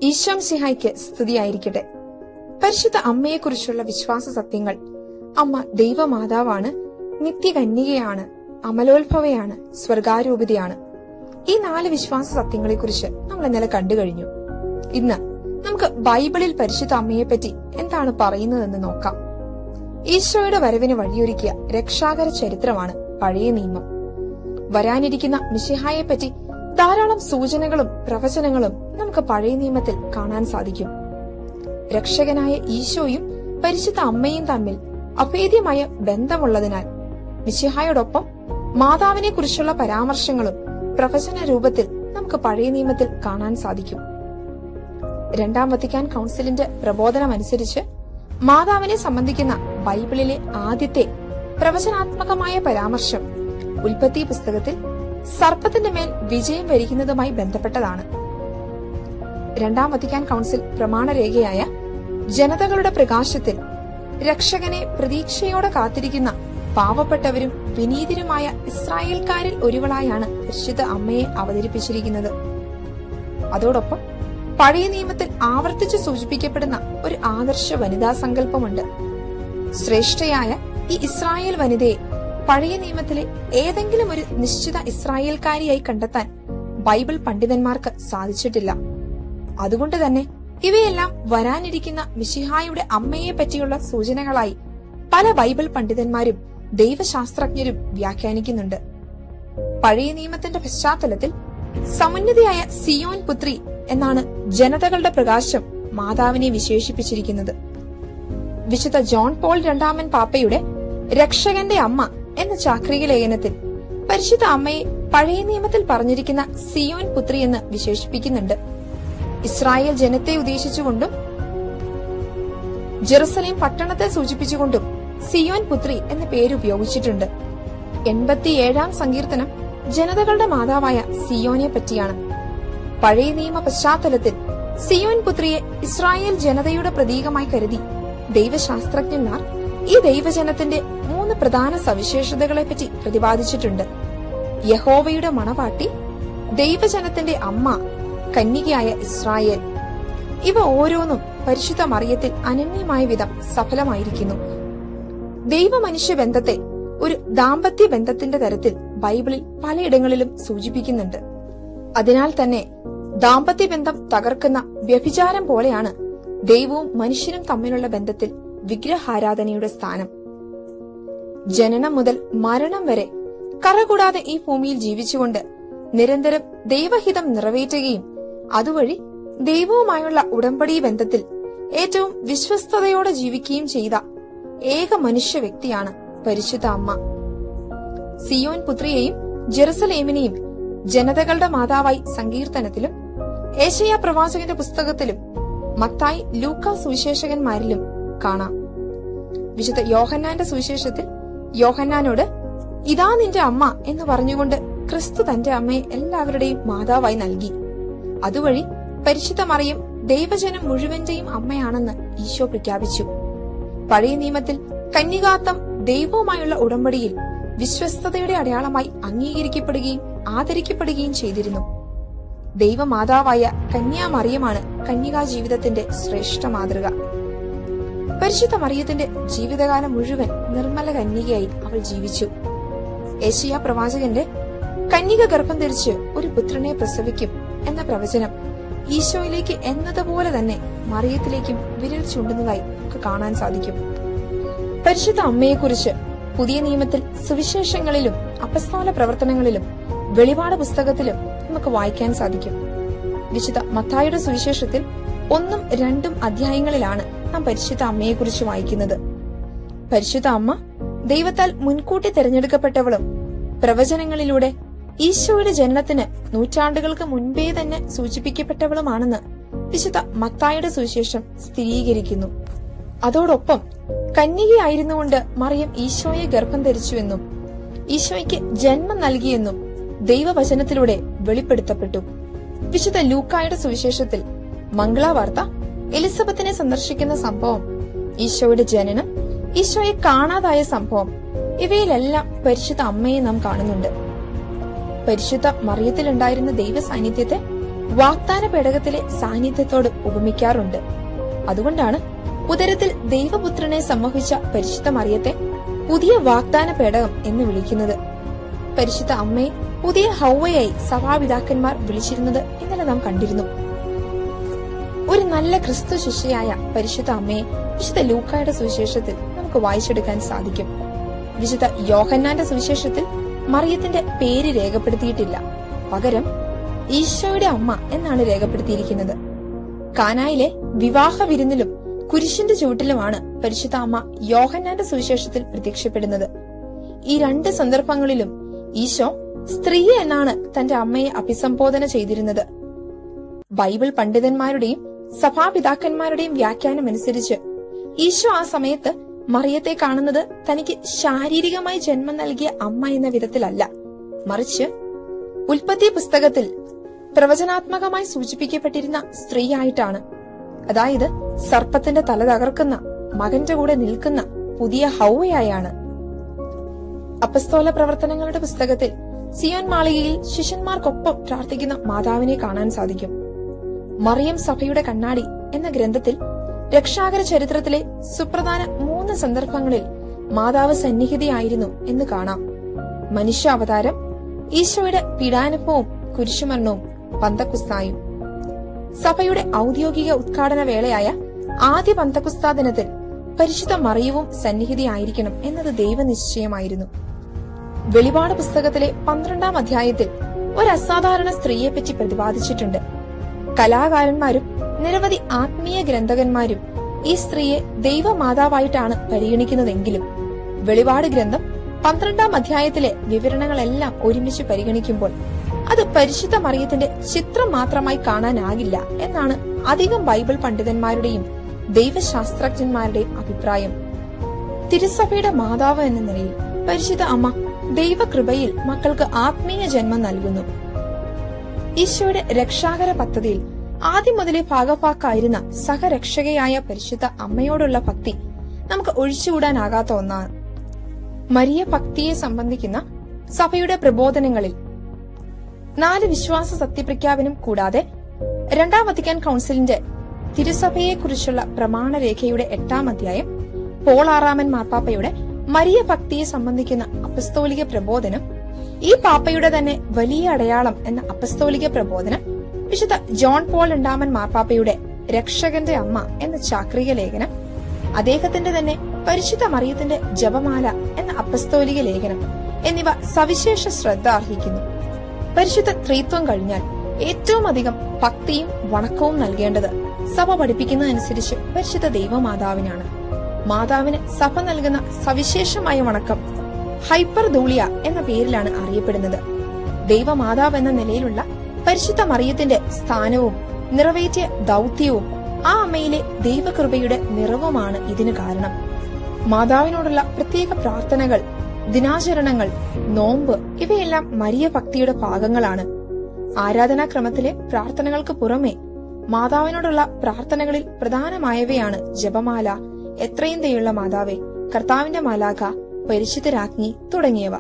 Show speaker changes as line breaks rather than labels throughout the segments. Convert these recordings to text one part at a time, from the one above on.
ഈശോം സിഹായ്ക്ക് സ്തുതിയായിരിക്കട്ടെ പരിശുദ്ധ അമ്മയെക്കുറിച്ചുള്ള വിശ്വാസ സത്യങ്ങൾ അമ്മ ദൈവമാതാവാണ് നിത്യകന്യകയാണ് അമലോത്ഭവയാണ് സ്വർഗാരൂപിതയാണ് ഈ നാല് വിശ്വാസ സത്യങ്ങളെക്കുറിച്ച് നമ്മൾ ഇന്നലെ കണ്ടു കഴിഞ്ഞു ഇന്ന് നമുക്ക് ബൈബിളിൽ പരിശുദ്ധ അമ്മയെപ്പറ്റി എന്താണ് പറയുന്നതെന്ന് നോക്കാം ഈശോയുടെ വരവിന് വഴിയൊരുക്കിയ രക്ഷാകര ചരിത്രമാണ് പഴയ നിയമം വരാനിരിക്കുന്ന മിശിഹായെപ്പറ്റി ധാരാളം സൂചനകളും പ്രവചനങ്ങളും നമുക്ക് പഴയ നിയമത്തിൽ കാണാൻ സാധിക്കും രക്ഷകനായ ഈശോയും പരിശുദ്ധ അമ്മയും തമ്മിൽ അഭേദ്യമായ ബന്ധമുള്ളതിനാൽ മിശിഹായോടൊപ്പം മാതാവിനെ കുറിച്ചുള്ള പരാമർശങ്ങളും പ്രവചന രൂപത്തിൽ നമുക്ക് പഴയ നിയമത്തിൽ കാണാൻ സാധിക്കും രണ്ടാം വത്തിക്കാൻ കൗൺസിലിന്റെ പ്രബോധനമനുസരിച്ച് മാതാവിനെ സംബന്ധിക്കുന്ന ബൈബിളിലെ ആദ്യത്തെ പ്രവചനാത്മകമായ പരാമർശം ഉൽപ്പത്തി പുസ്തകത്തിൽ സർപ്പത്തിന്റെ മേൽ വിജയം വരിക്കുന്നതുമായി ബന്ധപ്പെട്ടതാണ് രണ്ടാം വത്തിക്കാൻ കൗൺസിൽ പ്രമാണരേഖയായ ജനതകളുടെ പ്രകാശത്തിൽ രക്ഷകനെ പ്രതീക്ഷയോടെ കാത്തിരിക്കുന്ന പാവപ്പെട്ടവരും വിനീതരുമായ ഇസ്രായേൽക്കാരിൽ ഒരുവളായാണ് പരിശുദ്ധ അമ്മയെ അവതരിപ്പിച്ചിരിക്കുന്നത് അതോടൊപ്പം പഴയ നിയമത്തിൽ ആവർത്തിച്ച് സൂചിപ്പിക്കപ്പെടുന്ന ഒരു ആദർശ വനിതാ സങ്കല്പമുണ്ട് ശ്രേഷ്ഠയായ ഈ ഇസ്രായേൽ വനിതയെ പഴയ നിയമത്തിലെ ഏതെങ്കിലും ഒരു നിശ്ചിത ഇസ്രായേൽക്കാരിയായി കണ്ടെത്താൻ ബൈബിൾ പണ്ഡിതന്മാർക്ക് സാധിച്ചിട്ടില്ല അതുകൊണ്ട് തന്നെ ഇവയെല്ലാം വരാനിരിക്കുന്ന മിശിഹായുടെ അമ്മയെ പറ്റിയുള്ള സൂചനകളായി പല ബൈബിൾ പണ്ഡിതന്മാരും ദൈവശാസ്ത്രജ്ഞരും വ്യാഖ്യാനിക്കുന്നുണ്ട് പഴയ നിയമത്തിന്റെ പശ്ചാത്തലത്തിൽ സമുന്നതയായ സിയോൻ പുത്രി എന്നാണ് ജനതകളുടെ പ്രകാശം മാതാവിനെ വിശേഷിപ്പിച്ചിരിക്കുന്നത് വിശുദ്ധ ജോൺ പോൾ രണ്ടാമൻ പാപ്പയുടെ രക്ഷകന്റെ അമ്മ എന്ന ചാക്രിക ലേഖനത്തിൽ പരിശുദ്ധ അമ്മയെ പഴയ നിയമത്തിൽ പറഞ്ഞിരിക്കുന്ന സിയോൻ പുത്രി എന്ന് വിശേഷിപ്പിക്കുന്നുണ്ട് ഇസ്രായേൽ ജനത്തെ ഉദ്ദേശിച്ചുകൊണ്ടും ജെറുസലേം പട്ടണത്തെ സൂചിപ്പിച്ചുകൊണ്ടും സിയോൻ പുത്രി എന്ന പേര് ഉപയോഗിച്ചിട്ടുണ്ട് എൺപത്തിയേഴാം സങ്കീർത്തനം ജനതകളുടെ മാതാവായ സിയോനെ പറ്റിയാണ് പഴയ നിയമ പശ്ചാത്തലത്തിൽ സിയോൻ പുത്രിയെ ഇസ്രായേൽ ജനതയുടെ പ്രതീകമായി കരുതി ദൈവശാസ്ത്രജ്ഞന്മാർ ഈ ദൈവജനത്തിന്റെ മൂന്ന് പ്രധാന സവിശേഷതകളെ പറ്റി പ്രതിപാദിച്ചിട്ടുണ്ട് യഹോവയുടെ മണവാട്ടി ദൈവജനത്തിന്റെ അമ്മ കന്യകയായ ഇസ്രായേൽ ഇവ ഓരോന്നും പരിശുദ്ധ മറിയത്തിൽ അനന്യമായ വിധം സഫലമായിരിക്കുന്നു ദൈവമനുഷ്യ ബന്ധത്തെ ഒരു ദാമ്പത്യ ബന്ധത്തിന്റെ തരത്തിൽ ബൈബിളിൽ പലയിടങ്ങളിലും സൂചിപ്പിക്കുന്നുണ്ട് അതിനാൽ തന്നെ ദാമ്പത്യ ബന്ധം തകർക്കുന്ന വ്യഭിചാരം പോലെയാണ് ദൈവവും മനുഷ്യനും തമ്മിലുള്ള ബന്ധത്തിൽ വിഗ്രഹാരാധനയുടെ സ്ഥാനം ജനനം മുതൽ മരണം വരെ കറകൂടാതെ ഈ ഭൂമിയിൽ ജീവിച്ചുകൊണ്ട് നിരന്തരം ദൈവഹിതം നിറവേറ്റുകയും അതുവഴി ദൈവവുമായുള്ള ഉടമ്പടി ബന്ധത്തിൽ ഏറ്റവും വിശ്വസ്തയോടെ ജീവിക്കുകയും ചെയ്ത ഏക മനുഷ്യ വ്യക്തിയാണ് പരിശുദ്ധ അമ്മ സിയോൻ പുത്രിയെയും ജെറുസലേമിനെയും ജനതകളുടെ മാതാവായി സങ്കീർത്തനത്തിലും ഏഷ്യ പ്രവാചകന്റെ പുസ്തകത്തിലും മത്തായി ലൂക്ക സുവിശേഷകന്മാരിലും കാണാം വിശുദ്ധ യോഹന്നാന്റെ സുവിശേഷത്തിൽ യോഹന്നാനോട് ഇതാ നിന്റെ അമ്മ എന്ന് പറഞ്ഞുകൊണ്ട് ക്രിസ്തു തന്റെ അമ്മയെ എല്ലാവരുടെയും മാതാവായി നൽകി അതുവഴി പരിശുദ്ധ മറിയം ദൈവജനം മുഴുവന്റെയും അമ്മയാണെന്ന് ഈശോ പ്രഖ്യാപിച്ചു പഴയ നിയമത്തിൽ കന്യകാത്തം ദൈവവുമായുള്ള ഉടമ്പടിയിൽ വിശ്വസ്തതയുടെ അടയാളമായി അംഗീകരിക്കപ്പെടുകയും ആദരിക്കപ്പെടുകയും ചെയ്തിരുന്നു ദൈവമാതാവായ കന്യാമറിയമാണ് കന്യകാ ജീവിതത്തിന്റെ ശ്രേഷ്ഠ മാതൃക പരിശുദ്ധ മറിയത്തിന്റെ ജീവിതകാലം മുഴുവൻ നിർമ്മല കന്യകയായി അവൾ ജീവിച്ചു ഏഷ്യ പ്രവാചകന്റെ കന്യക ഗർഭം ധരിച്ച് ഒരു പുത്രനെ പ്രസവിക്കും എന്ന പ്രവചനം ഈശോയിലേക്ക് എന്നതുപോലെ തന്നെ മറിയത്തിലേക്കും വിരൽ ചൂണ്ടുന്നതായി നമുക്ക് കാണാൻ സാധിക്കും പരിശുദ്ധ അമ്മയെക്കുറിച്ച് പുതിയ നിയമത്തിൽ സുവിശേഷങ്ങളിലും അപസ്തോല പ്രവർത്തനങ്ങളിലും വെളിപാട് പുസ്തകത്തിലും നമുക്ക് വായിക്കാൻ സാധിക്കും വിശുദ്ധ മത്തായുടെ സുവിശേഷത്തിൽ ഒന്നും രണ്ടും അധ്യായങ്ങളിലാണ് നാം പരിശുദ്ധ അമ്മയെക്കുറിച്ച് വായിക്കുന്നത് പരിശുദ്ധ അമ്മ ദൈവത്താൽ മുൻകൂട്ടി തിരഞ്ഞെടുക്കപ്പെട്ടവളും പ്രവചനങ്ങളിലൂടെ ഈശോയുടെ ജനനത്തിന് നൂറ്റാണ്ടുകൾക്ക് മുൻപേ തന്നെ സൂചിപ്പിക്കപ്പെട്ടവളുമാണെന്ന് വിശുദ്ധ മത്തായുടെ സുവിശേഷം സ്ഥിരീകരിക്കുന്നു അതോടൊപ്പം കന്യകയായിരുന്നുകൊണ്ട് മറിയം ഈശോയെ ഗർഭം ധരിച്ചുവെന്നും ഈശോയ്ക്ക് ജന്മം നൽകിയെന്നും ദൈവവചനത്തിലൂടെ വെളിപ്പെടുത്തപ്പെട്ടു വിശുദ്ധ ലൂക്കായുടെ സുവിശേഷത്തിൽ മംഗളാവാർത്ത എലിസബത്തിനെ സന്ദർശിക്കുന്ന സംഭവം ഈശോയുടെ ജനനം ഈശോയെ കാണാതായ സംഭവം ഇവയിലെല്ലാം പരിശുദ്ധ അമ്മയെ നാം കാണുന്നുണ്ട് പരിശുദ്ധ മറിയത്തിലുണ്ടായിരുന്ന ദൈവ സാന്നിധ്യത്തെ വാഗ്ദാന പേടകത്തിലെ സാന്നിധ്യത്തോട് ഉപമിക്കാറുണ്ട് അതുകൊണ്ടാണ് ഉദരത്തിൽ ദൈവപുത്രനെ സംവഹിച്ച പരിശുദ്ധ മറിയത്തെ പുതിയ വാഗ്ദാന പേടകം എന്ന് വിളിക്കുന്നത് പരിശുദ്ധ അമ്മയെ പുതിയ ഹൗവയായി സഭാപിതാക്കന്മാർ വിളിച്ചിരുന്നത് ഇന്നലെ നാം കണ്ടിരുന്നു ഒരു നല്ല ക്രിസ്തു ശിഷ്യയായ പരിശുദ്ധ അമ്മയെ വിശുദ്ധ ലൂക്കായുടെ സുവിശേഷത്തിൽ നമുക്ക് വായിച്ചെടുക്കാൻ സാധിക്കും വിശുദ്ധ യോഹന്നാന്റെ സുവിശേഷത്തിൽ മറിയത്തിന്റെ പേര് രേഖപ്പെടുത്തിയിട്ടില്ല പകരം ഈശോയുടെ അമ്മ എന്നാണ് രേഖപ്പെടുത്തിയിരിക്കുന്നത് കാനായിലെ വിവാഹ വിരുന്നിലും കുരിശിന്റെ ചുവട്ടിലുമാണ് പരിശുദ്ധ അമ്മ യോഹന്നാന്റെ സുവിശേഷത്തിൽ പ്രത്യക്ഷപ്പെടുന്നത് ഈ രണ്ട് സന്ദർഭങ്ങളിലും ഈശോ സ്ത്രീ എന്നാണ് തന്റെ അമ്മയെ അഭിസംബോധന ചെയ്തിരുന്നത് ബൈബിൾ പണ്ഡിതന്മാരുടെയും സഭാപിതാക്കന്മാരുടെയും വ്യാഖ്യാനം അനുസരിച്ച് ഈശോ ആ സമയത്ത് മറിയത്തെ കാണുന്നത് തനിക്ക് ശാരീരികമായി ജന്മം നൽകിയ അമ്മ എന്ന വിധത്തിലല്ല മറിച്ച് ഉൽപ്പത്തി പുസ്തകത്തിൽ പ്രവചനാത്മകമായി സൂചിപ്പിക്കപ്പെട്ടിരുന്ന സ്ത്രീയായിട്ടാണ് അതായത് സർപ്പത്തിന്റെ തല തകർക്കുന്ന മകന്റെ കൂടെ നിൽക്കുന്ന പുതിയ ഹൗവയായാണ് അപ്പസ്തോല പ്രവർത്തനങ്ങളുടെ പുസ്തകത്തിൽ സിയോൻ മാളികയിൽ ശിഷ്യന്മാർക്കൊപ്പം പ്രാർത്ഥിക്കുന്ന മാതാവിനെ കാണാൻ സാധിക്കും മറിയം സഭയുടെ കണ്ണാടി എന്ന ഗ്രന്ഥത്തിൽ രക്ഷാകര ചരിത്രത്തിലെ സുപ്രധാന മൂന്ന് സന്ദർഭങ്ങളിൽ മാതാവ് സന്നിഹിതയായിരുന്നു എന്ന് കാണാം മനുഷ്യ അവതാരം ഈശോയുടെ പീഡാനുഭവവും കുരിശുമരണവും പന്തക്കുസ്തായും സഭയുടെ ഔദ്യോഗിക ഉദ്ഘാടന വേളയായ ആദ്യ പന്തക്കുസ്താ ദിനത്തിൽ പരിശുദ്ധ മറിയവും സന്നിഹിതയായിരിക്കണം എന്നത് ദൈവനിശ്ചയമായിരുന്നു വെളിപാട് പുസ്തകത്തിലെ പന്ത്രണ്ടാം അധ്യായത്തിൽ ഒരു അസാധാരണ സ്ത്രീയെപ്പറ്റി പ്രതിപാദിച്ചിട്ടുണ്ട് കലാകാരന്മാരും നിരവധി ആത്മീയ ഗ്രന്ഥകന്മാരും ഈ സ്ത്രീയെ ദൈവമാതാവായിട്ടാണ് പരിഗണിക്കുന്നതെങ്കിലും വെളിപാട് ഗ്രന്ഥം പന്ത്രണ്ടാം അധ്യായത്തിലെ വിവരണങ്ങളെല്ലാം ഒരുമിച്ച് പരിഗണിക്കുമ്പോൾ അത് പരിശുദ്ധ മറിയത്തിന്റെ ചിത്രം മാത്രമായി കാണാനാകില്ല എന്നാണ് അധികം ബൈബിൾ പണ്ഡിതന്മാരുടെയും ദൈവശാസ്ത്രജ്ഞന്മാരുടെയും അഭിപ്രായം തിരുസഭയുടെ മാതാവ് എന്ന നിലയിൽ പരിശുദ്ധ അമ്മ ദൈവകൃപയിൽ മക്കൾക്ക് ആത്മീയ ജന്മം നൽകുന്നു ഈശോയുടെ രക്ഷാകര പദ്ധതിയിൽ ആദ്യം മുതലേ ഭാഗഭാക്കായിരുന്ന സഹരക്ഷകയായ പരിശുദ്ധ അമ്മയോടുള്ള ഭക്തി നമുക്ക് ഒഴിച്ചുകൂടാനാകാത്ത ഒന്നാണ് മരിയ ഭക്തിയെ സംബന്ധിക്കുന്ന സഭയുടെ പ്രബോധനങ്ങളിൽ നാല് വിശ്വാസ സത്യപ്രഖ്യാപനം കൂടാതെ രണ്ടാം വത്തിക്കാൻ കൗൺസിലിന്റെ തിരുസഭയെക്കുറിച്ചുള്ള പ്രമാണരേഖയുടെ എട്ടാം അധ്യായം പോൾ ആറാമൻ മാർപ്പാപ്പയുടെ മരിയ ഭക്തിയെ സംബന്ധിക്കുന്ന അപ്പസ്തോലിക പ്രബോധനം ഈ പാപ്പയുടെ തന്നെ വലിയ അടയാളം എന്ന അപ്പസ്തോലിക പ്രബോധനം വിശുദ്ധ ജോൺ പോൾ രണ്ടാമൻ മാർപ്പാപ്പയുടെ രക്ഷകന്റെ അമ്മ എന്ന ചാക്രിക ലേഖനം അദ്ദേഹത്തിന്റെ തന്നെ പരിശുദ്ധ മറിയത്തിന്റെ ജപമാല എന്ന അപ്പസ്തോലിക ലേഖനം എന്നിവ സവിശേഷ ശ്രദ്ധ അർഹിക്കുന്നു പരിശുദ്ധ ത്രിത്വം കഴിഞ്ഞാൽ ഏറ്റവും അധികം ഭക്തിയും വണക്കവും നൽകേണ്ടത് സഭ പഠിപ്പിക്കുന്നതനുസരിച്ച് പരിശുദ്ധ ദൈവമാതാവിനാണ് മാതാവിന് സഭ നൽകുന്ന സവിശേഷമായ വണക്കം ഹൈപ്പർ ധൂളിയ എന്ന പേരിലാണ് അറിയപ്പെടുന്നത് ദൈവമാതാവ് എന്ന നിലയിലുള്ള പരിശുദ്ധ മറിയത്തിന്റെ സ്ഥാനവും നിറവേറ്റിയ ദൗത്യവും ആ അമ്മയിലെ ദൈവകൃപയുടെ നിറവുമാണ് ഇതിന് കാരണം മാതാവിനോടുള്ള പ്രത്യേക പ്രാർത്ഥനകൾ ദിനാചരണങ്ങൾ നോമ്പ് ഇവയെല്ലാം മരിയ ഭക്തിയുടെ ഭാഗങ്ങളാണ് ആരാധനാക്രമത്തിലെ പ്രാർത്ഥനകൾക്ക് പുറമെ മാതാവിനോടുള്ള പ്രാർത്ഥനകളിൽ പ്രധാനമായവയാണ് ജപമാല എത്രയും ദയുള്ള മാതാവേ കർത്താവിന്റെ മാലാഖ പരിശുദ്ധരാജ്ഞി തുടങ്ങിയവ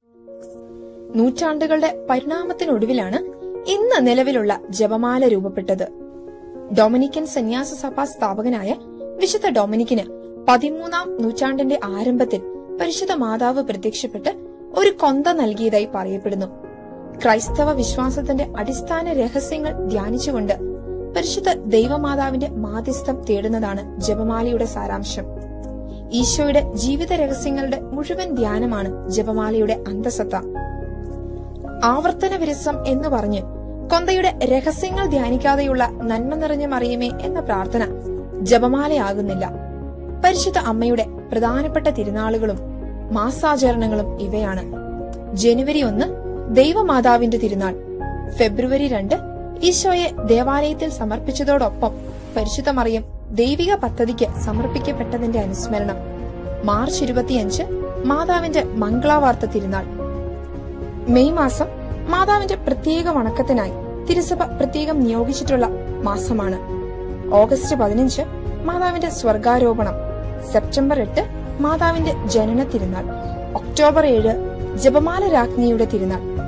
നൂറ്റാണ്ടുകളുടെ പരിണാമത്തിനൊടുവിലാണ് ഇന്ന് നിലവിലുള്ള ജപമാല രൂപപ്പെട്ടത് ഡൊമിനിക്കൻ സന്യാസ സഭാ സ്ഥാപകനായ വിശുദ്ധ ഡൊമിനിക്കിന് പതിമൂന്നാം നൂറ്റാണ്ടിന്റെ ആരംഭത്തിൽ പരിശുദ്ധ മാതാവ് പ്രത്യക്ഷപ്പെട്ട് ഒരു കൊന്ത നൽകിയതായി പറയപ്പെടുന്നു ക്രൈസ്തവ വിശ്വാസത്തിന്റെ അടിസ്ഥാന രഹസ്യങ്ങൾ ധ്യാനിച്ചുകൊണ്ട് പരിശുദ്ധ ദൈവമാതാവിന്റെ മാധ്യസ്ഥം തേടുന്നതാണ് ജപമാലയുടെ സാരാംശം ഈശോയുടെ ജീവിത രഹസ്യങ്ങളുടെ മുഴുവൻ ധ്യാനമാണ് ജപമാലയുടെ അന്തസത്ത ആവർത്തന വിരസം എന്ന് പറഞ്ഞ് കൊന്തയുടെ രഹസ്യങ്ങൾ ധ്യാനിക്കാതെയുള്ള നന്മ നിറഞ്ഞ മറിയമേ എന്ന പ്രാർത്ഥന ജപമാലയാകുന്നില്ല പരിശുദ്ധ അമ്മയുടെ പ്രധാനപ്പെട്ട തിരുനാളുകളും മാസാചരണങ്ങളും ഇവയാണ് ജനുവരി ഒന്ന് ദൈവമാതാവിന്റെ തിരുനാൾ ഫെബ്രുവരി രണ്ട് ഈശോയെ ദേവാലയത്തിൽ സമർപ്പിച്ചതോടൊപ്പം പരിശുദ്ധ മറിയം ദൈവിക പദ്ധതിക്ക് സമർപ്പിക്കപ്പെട്ടതിന്റെ അനുസ്മരണം മാർച്ച് ഇരുപത്തിയഞ്ച് മാതാവിന്റെ മംഗളാവാർത്ത തിരുനാൾ മെയ് മാസം മാതാവിന്റെ പ്രത്യേക വണക്കത്തിനായി തിരുസഭ പ്രത്യേകം നിയോഗിച്ചിട്ടുള്ള മാസമാണ് ഓഗസ്റ്റ് പതിനഞ്ച് മാതാവിന്റെ സ്വർഗാരോപണം സെപ്റ്റംബർ എട്ട് മാതാവിന്റെ ജനന തിരുനാൾ ഒക്ടോബർ ഏഴ് ജപമാല രാജ്ഞിയുടെ തിരുനാൾ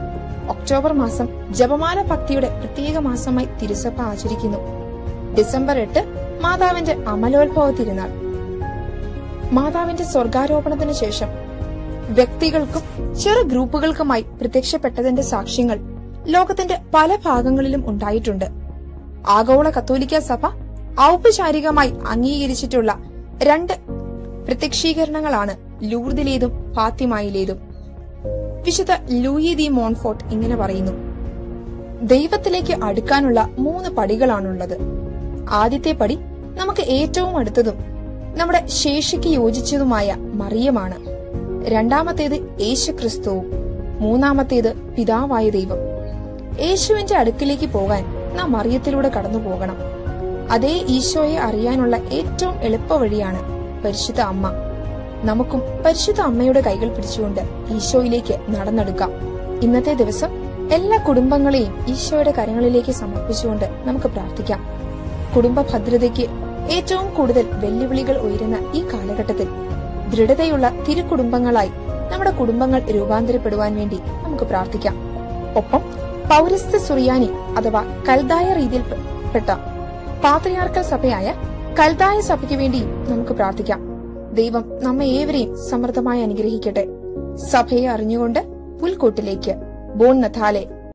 ഒക്ടോബർ മാസം ജപമാല ഭക്തിയുടെ പ്രത്യേക മാസമായി തിരുസഭ ആചരിക്കുന്നു ഡിസംബർ എട്ട് മാതാവിന്റെ അമലോത്ഭവ തിരുനാൾ മാതാവിന്റെ സ്വർഗാരോപണത്തിന് ശേഷം വ്യക്തികൾക്കും ചെറു ഗ്രൂപ്പുകൾക്കുമായി പ്രത്യക്ഷപ്പെട്ടതിന്റെ സാക്ഷ്യങ്ങൾ ലോകത്തിന്റെ പല ഭാഗങ്ങളിലും ഉണ്ടായിട്ടുണ്ട് ആഗോള കത്തോലിക്ക സഭ ഔപചാരികമായി അംഗീകരിച്ചിട്ടുള്ള രണ്ട് പ്രത്യക്ഷീകരണങ്ങളാണ് ലൂർദിലേതും ഫാത്തിമായിലേതും വിശുദ്ധ ലൂയി ദി മോൺഫോർട്ട് ഇങ്ങനെ പറയുന്നു ദൈവത്തിലേക്ക് അടുക്കാനുള്ള മൂന്ന് പടികളാണുള്ളത് ആദ്യത്തെ പടി നമുക്ക് ഏറ്റവും അടുത്തതും നമ്മുടെ ശേഷിക്ക് യോജിച്ചതുമായ മറിയമാണ് രണ്ടാമത്തേത് യേശു ക്രിസ്തുവും മൂന്നാമത്തേത് പിതാവായ ദൈവം യേശുവിന്റെ അടുക്കിലേക്ക് പോകാൻ നാം മറിയത്തിലൂടെ കടന്നു പോകണം അതേ ഈശോയെ അറിയാനുള്ള ഏറ്റവും എളുപ്പ വഴിയാണ് പരിശുദ്ധ അമ്മ നമുക്കും പരിശുദ്ധ അമ്മയുടെ കൈകൾ പിടിച്ചുകൊണ്ട് ഈശോയിലേക്ക് നടന്നെടുക്കാം ഇന്നത്തെ ദിവസം എല്ലാ കുടുംബങ്ങളെയും ഈശോയുടെ കരങ്ങളിലേക്ക് സമർപ്പിച്ചുകൊണ്ട് നമുക്ക് പ്രാർത്ഥിക്കാം കുടുംബ ഭദ്രതയ്ക്ക് ഏറ്റവും കൂടുതൽ വെല്ലുവിളികൾ ഉയരുന്ന ഈ കാലഘട്ടത്തിൽ ദൃഢതയുള്ള തിരുകുടുംബങ്ങളായി നമ്മുടെ കുടുംബങ്ങൾ രൂപാന്തരപ്പെടുവാൻ വേണ്ടി നമുക്ക് പ്രാർത്ഥിക്കാം ഒപ്പം പൗരസ്ത്യ സുറിയാനി അഥവാ കൽദായ രീതിയിൽ പെട്ട പാത്രിയാർക്കൽ സഭയായ കൽദായ സഭയ്ക്ക് വേണ്ടിയും നമുക്ക് പ്രാർത്ഥിക്കാം ദൈവം നമ്മെ ഏവരെയും സമൃദ്ധമായി അനുഗ്രഹിക്കട്ടെ സഭയെ അറിഞ്ഞുകൊണ്ട് പുൽക്കൂട്ടിലേക്ക് ബോൺ നഥാലെ